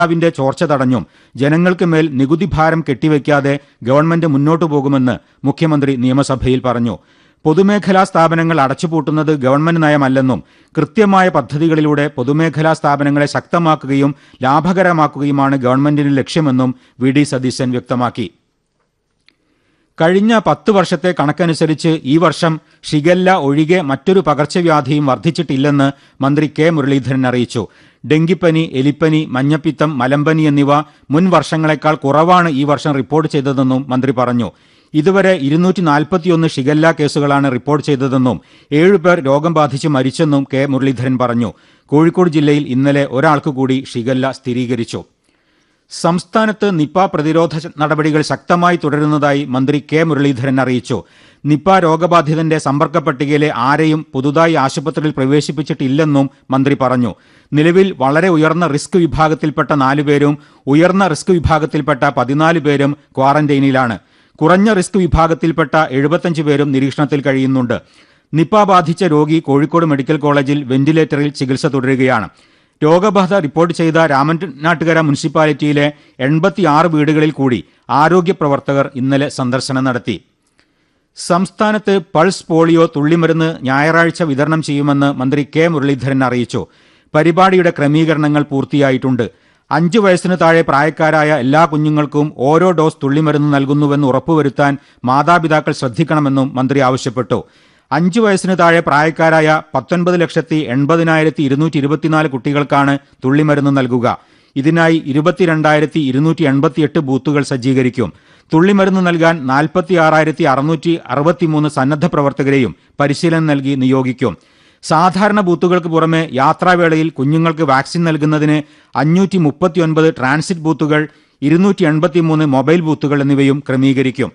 ഖജനാവിന്റെ ചോർച്ച തടഞ്ഞും ജനങ്ങൾക്ക് മേൽ നികുതി ഭാരം കെട്ടിവെക്കാതെ ഗവൺമെന്റ് മുന്നോട്ടു പോകുമെന്ന് മുഖ്യമന്ത്രി നിയമസഭയിൽ പറഞ്ഞു പൊതുമേഖലാ സ്ഥാപനങ്ങൾ അടച്ചുപൂട്ടുന്നത് ഗവൺമെന്റ് നയമല്ലെന്നും കൃത്യമായ പദ്ധതികളിലൂടെ പൊതുമേഖലാ സ്ഥാപനങ്ങളെ ശക്തമാക്കുകയും ലാഭകരമാക്കുകയുമാണ് ഗവൺമെന്റിന്റെ ലക്ഷ്യമെന്നും വി ഡി സതീശൻ വ്യക്തമാക്കി കഴിഞ്ഞ പത്ത് വർഷത്തെ കണക്കനുസരിച്ച് ഈ വർഷം ഷിഗല്ല ഒഴികെ മറ്റൊരു പകർച്ചവ്യാധിയും വർദ്ധിച്ചിട്ടില്ലെന്ന് മന്ത്രി കെ മുരളീധരൻ അറിയിച്ചു ഡെങ്കിപ്പനി എലിപ്പനി മഞ്ഞപ്പിത്തം മലമ്പനി എന്നിവ മുൻ വർഷങ്ങളെക്കാൾ കുറവാണ് ഈ വർഷം റിപ്പോർട്ട് ചെയ്തതെന്നും മന്ത്രി പറഞ്ഞു ഇതുവരെ ഇരുന്നൂറ്റി നാൽപ്പത്തിയൊന്ന് ഷിഗല്ല കേസുകളാണ് റിപ്പോർട്ട് ചെയ്തതെന്നും ഏഴുപേർ രോഗം ബാധിച്ച് മരിച്ചെന്നും കെ മുരളീധരൻ പറഞ്ഞു കോഴിക്കോട് ജില്ലയിൽ ഇന്നലെ ഒരാൾക്ക് കൂടി ഷിഗല്ല സ്ഥിരീകരിച്ചു സംസ്ഥാനത്ത് നിപ പ്രതിരോധ നടപടികൾ ശക്തമായി തുടരുന്നതായി മന്ത്രി കെ മുരളീധരൻ അറിയിച്ചു നിപ രോഗബാധിതന്റെ സമ്പർക്ക പട്ടികയിലെ ആരെയും പുതുതായി ആശുപത്രിയിൽ പ്രവേശിപ്പിച്ചിട്ടില്ലെന്നും മന്ത്രി പറഞ്ഞു നിലവിൽ വളരെ ഉയർന്ന റിസ്ക് വിഭാഗത്തിൽപ്പെട്ട നാലുപേരും ഉയർന്ന റിസ്ക് വിഭാഗത്തിൽപ്പെട്ട പതിനാല് പേരും ക്വാറന്റൈനിലാണ് കുറഞ്ഞ റിസ്ക് വിഭാഗത്തിൽപ്പെട്ട എഴുപത്തഞ്ച് പേരും നിരീക്ഷണത്തിൽ കഴിയുന്നുണ്ട് നിപ ബാധിച്ച രോഗി കോഴിക്കോട് മെഡിക്കൽ കോളേജിൽ വെന്റിലേറ്ററിൽ ചികിത്സ തുടരുകയാണ് രോഗബാധ റിപ്പോർട്ട് ചെയ്ത രാമനാട്ടുകര മുനിസിപ്പാലിറ്റിയിലെ എൺപത്തിയാറ് വീടുകളിൽ കൂടി ആരോഗ്യ പ്രവർത്തകർ ഇന്നലെ സന്ദർശനം നടത്തി സംസ്ഥാനത്ത് പൾസ് പോളിയോ തുള്ളിമരുന്ന് ഞായറാഴ്ച വിതരണം ചെയ്യുമെന്ന് മന്ത്രി കെ മുരളീധരൻ അറിയിച്ചു പരിപാടിയുടെ ക്രമീകരണങ്ങൾ പൂർത്തിയായിട്ടുണ്ട് അഞ്ചു വയസ്സിന് താഴെ പ്രായക്കാരായ എല്ലാ കുഞ്ഞുങ്ങൾക്കും ഓരോ ഡോസ് തുള്ളിമരുന്ന് നൽകുന്നുവെന്ന് ഉറപ്പുവരുത്താൻ മാതാപിതാക്കൾ ശ്രദ്ധിക്കണമെന്നും മന്ത്രി ആവശ്യപ്പെട്ടു അഞ്ചു വയസ്സിന് താഴെ പ്രായക്കാരായ പത്തൊൻപത് ലക്ഷത്തി എൺപതിനായിരത്തി ഇരുന്നൂറ്റി ഇരുപത്തിനാല് കുട്ടികൾക്കാണ് തുള്ളിമരുന്ന് നൽകുക ഇതിനായി ഇരുപത്തിരണ്ടായിരത്തി ഇരുന്നൂറ്റി എൺപത്തിയെട്ട് ബൂത്തുകൾ സജ്ജീകരിക്കും തുള്ളിമരുന്ന് നൽകാൻ നാൽപ്പത്തി ആറായിരത്തി അറുന്നൂറ്റി അറുപത്തിമൂന്ന് സന്നദ്ധ പ്രവർത്തകരെയും പരിശീലനം നൽകി നിയോഗിക്കും സാധാരണ ബൂത്തുകൾക്ക് പുറമെ യാത്രാവേളയിൽ കുഞ്ഞുങ്ങൾക്ക് വാക്സിൻ നൽകുന്നതിന് അഞ്ഞൂറ്റി മുപ്പത്തിയൊൻപത് ട്രാൻസിറ്റ് ബൂത്തുകൾ ഇരുന്നൂറ്റി എൺപത്തിമൂന്ന് മൊബൈൽ ബൂത്തുകൾ എന്നിവയും ക്രമീകരിക്കും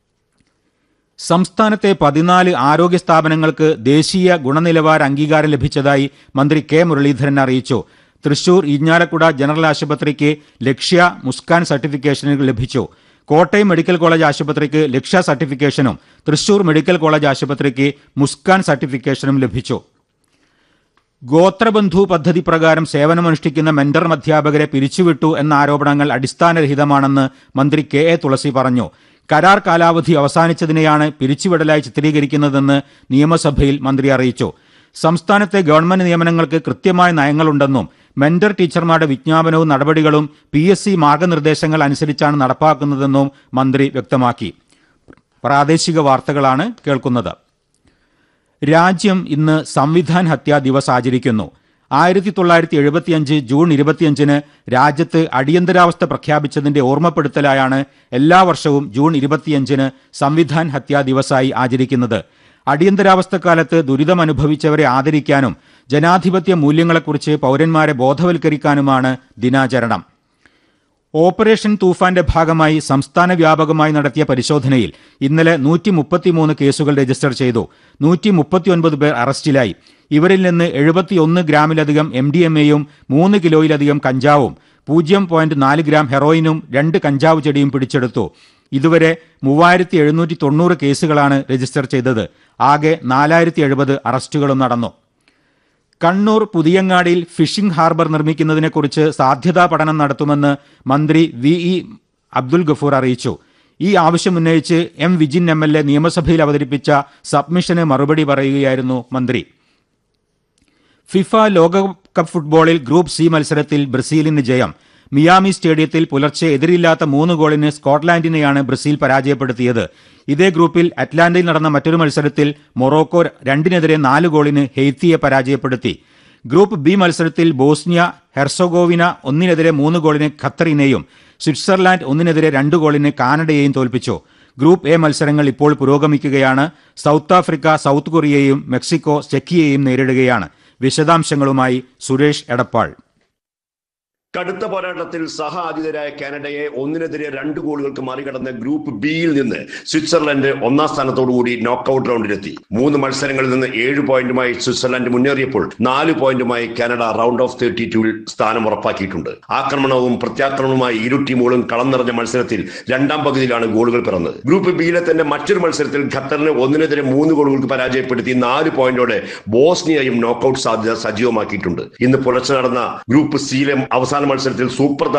സംസ്ഥാനത്തെ പതിനാല് ആരോഗ്യ സ്ഥാപനങ്ങൾക്ക് ദേശീയ ഗുണനിലവാര അംഗീകാരം ലഭിച്ചതായി മന്ത്രി കെ മുരളീധരൻ അറിയിച്ചു തൃശൂർ ഇരിഞ്ഞാലക്കുട ജനറൽ ആശുപത്രിക്ക് ലക്ഷ്യ മുസ്കാൻ സർട്ടിഫിക്കേഷനുകൾ ലഭിച്ചു കോട്ടയം മെഡിക്കൽ കോളേജ് ആശുപത്രിക്ക് ലക്ഷ്യ സർട്ടിഫിക്കേഷനും തൃശൂർ മെഡിക്കൽ കോളേജ് ആശുപത്രിക്ക് മുസ്കാൻ സർട്ടിഫിക്കേഷനും ലഭിച്ചു ഗോത്രബന്ധു പദ്ധതി പ്രകാരം സേവനമനുഷ്ഠിക്കുന്ന മെന്റർ അധ്യാപകരെ പിരിച്ചുവിട്ടു എന്ന ആരോപണങ്ങൾ അടിസ്ഥാനരഹിതമാണെന്ന് മന്ത്രി കെ എ തുളസി പറഞ്ഞു കരാർ കാലാവധി അവസാനിച്ചതിനെയാണ് പിരിച്ചുവിടലായി ചിത്രീകരിക്കുന്നതെന്ന് നിയമസഭയിൽ മന്ത്രി അറിയിച്ചു സംസ്ഥാനത്തെ ഗവൺമെന്റ് നിയമനങ്ങൾക്ക് കൃത്യമായ നയങ്ങളുണ്ടെന്നും മെന്റർ ടീച്ചർമാരുടെ വിജ്ഞാപനവും നടപടികളും പി എസ് സി മാർഗനിർദ്ദേശങ്ങൾ അനുസരിച്ചാണ് നടപ്പാക്കുന്നതെന്നും മന്ത്രി വ്യക്തമാക്കി പ്രാദേശിക വാർത്തകളാണ് കേൾക്കുന്നത് രാജ്യം ഇന്ന് സംവിധാൻ ഹത്യാ ദിവസ് ആചരിക്കുന്നു ആയിരത്തി തൊള്ളായിരത്തി എഴുപത്തിയഞ്ച് ജൂൺ ഇരുപത്തിയഞ്ചിന് രാജ്യത്ത് അടിയന്തരാവസ്ഥ പ്രഖ്യാപിച്ചതിന്റെ ഓർമ്മപ്പെടുത്തലായാണ് എല്ലാ വർഷവും ജൂൺ ഇരുപത്തിയഞ്ചിന് സംവിധാൻ ഹത്യാ ദിവസായി ആചരിക്കുന്നത് അടിയന്തരാവസ്ഥക്കാലത്ത് ദുരിതമനുഭവിച്ചവരെ ആദരിക്കാനും ജനാധിപത്യ മൂല്യങ്ങളെക്കുറിച്ച് പൗരന്മാരെ ബോധവൽക്കരിക്കാനുമാണ് ദിനാചരണം ഓപ്പറേഷൻ തൂഫാന്റെ ഭാഗമായി സംസ്ഥാന വ്യാപകമായി നടത്തിയ പരിശോധനയിൽ ഇന്നലെ നൂറ്റി മുപ്പത്തിമൂന്ന് കേസുകൾ രജിസ്റ്റർ ചെയ്തു നൂറ്റി മുപ്പത്തിയൊൻപത് പേർ അറസ്റ്റിലായി ഇവരിൽ നിന്ന് എഴുപത്തിയൊന്ന് ഗ്രാമിലധികം എം ഡി എം എയും മൂന്ന് കിലോയിലധികം കഞ്ചാവും പൂജ്യം പോയിന്റ് നാല് ഗ്രാം ഹെറോയിനും രണ്ട് കഞ്ചാവ് ചെടിയും പിടിച്ചെടുത്തു ഇതുവരെ മൂവായിരത്തി എഴുന്നൂറ്റി തൊണ്ണൂറ് കേസുകളാണ് രജിസ്റ്റർ ചെയ്തത് ആകെ നാലായിരത്തി എഴുപത് അറസ്റ്റുകളും നടന്നു കണ്ണൂർ പുതിയങ്ങാടിയിൽ ഫിഷിംഗ് ഹാർബർ നിർമ്മിക്കുന്നതിനെക്കുറിച്ച് സാധ്യതാ പഠനം നടത്തുമെന്ന് മന്ത്രി വി ഇ അബ്ദുൽ ഗഫൂർ അറിയിച്ചു ഈ ആവശ്യമുന്നയിച്ച് M Vijin M L A നിയമസഭയിൽ അവതരിപ്പിച്ച സബ്മിഷന് മറുപടി പറയുകയായിരുന്നു മന്ത്രി ഫിഫ ലോകകപ്പ് ഫുട്ബോളിൽ ഗ്രൂപ്പ് സി മത്സരത്തിൽ ബ്രസീലിന് ജയം മിയാമി സ്റ്റേഡിയത്തിൽ പുലർച്ചെ എതിരില്ലാത്ത മൂന്ന് ഗോളിന് സ്കോട്ട്ലാൻഡിനെയാണ് ബ്രസീൽ പരാജയപ്പെടുത്തിയത് ഇതേ ഗ്രൂപ്പിൽ അറ്റ്ലാന്റയിൽ നടന്ന മറ്റൊരു മത്സരത്തിൽ മൊറോക്കോ രണ്ടിനെതിരെ നാല് ഗോളിന് ഹെയ്ത്തിയെ പരാജയപ്പെടുത്തി ഗ്രൂപ്പ് ബി മത്സരത്തിൽ ബോസ്നിയ ഹെർസോഗോവിന ഒന്നിനെതിരെ മൂന്ന് ഗോളിന് ഖത്തറിനെയും സ്വിറ്റ്സർലാൻഡ് ഒന്നിനെതിരെ രണ്ട് ഗോളിന് കാനഡയെയും തോൽപ്പിച്ചു ഗ്രൂപ്പ് എ മത്സരങ്ങൾ ഇപ്പോൾ പുരോഗമിക്കുകയാണ് സൗത്ത് ആഫ്രിക്ക സൗത്ത് കൊറിയയെയും മെക്സിക്കോ ചെക്കിയെയും നേരിടുകയാണ് വിശദാംശങ്ങളുമായി സുരേഷ് എടപ്പാൾ കടുത്ത പോരാട്ടത്തിൽ സഹ ആതിഥേയരായ കാനഡയെ ഒന്നിനെതിരെ രണ്ട് ഗോളുകൾക്ക് മറികടന്ന് ഗ്രൂപ്പ് ബിയിൽ നിന്ന് സ്വിറ്റ്സർലൻഡ് ഒന്നാം സ്ഥാനത്തോടുകൂടി നോക്കൌട്ട് റൗണ്ടിലെത്തി മൂന്ന് മത്സരങ്ങളിൽ നിന്ന് ഏഴ് പോയിന്റുമായി സ്വിറ്റ്സർലൻഡ് മുന്നേറിയപ്പോൾ നാല് പോയിന്റുമായി കാനഡ റൗണ്ട് ഓഫ് തേർട്ടി ടൂവിൽ സ്ഥാനം ഉറപ്പാക്കിയിട്ടുണ്ട് ആക്രമണവും പ്രത്യാക്രമണവുമായി ഇരു ടീമുകളും കളം നിറഞ്ഞ മത്സരത്തിൽ രണ്ടാം പകുതിയിലാണ് ഗോളുകൾ പിറന്നത് ഗ്രൂപ്പ് ബിയിലെ തന്നെ മറ്റൊരു മത്സരത്തിൽ ഖത്തറിന് ഒന്നിനെതിരെ മൂന്ന് ഗോളുകൾക്ക് പരാജയപ്പെടുത്തി നാല് പോയിന്റോടെ ബോസ്നിയയും നോക്കൌട്ട് സാധ്യത സജീവമാക്കിയിട്ടുണ്ട് ഇന്ന് പുലർച്ചെ നടന്ന ഗ്രൂപ്പ് സിയിലെ അവസാന അവസാന മത്സരത്തിൽ സൂപ്പർ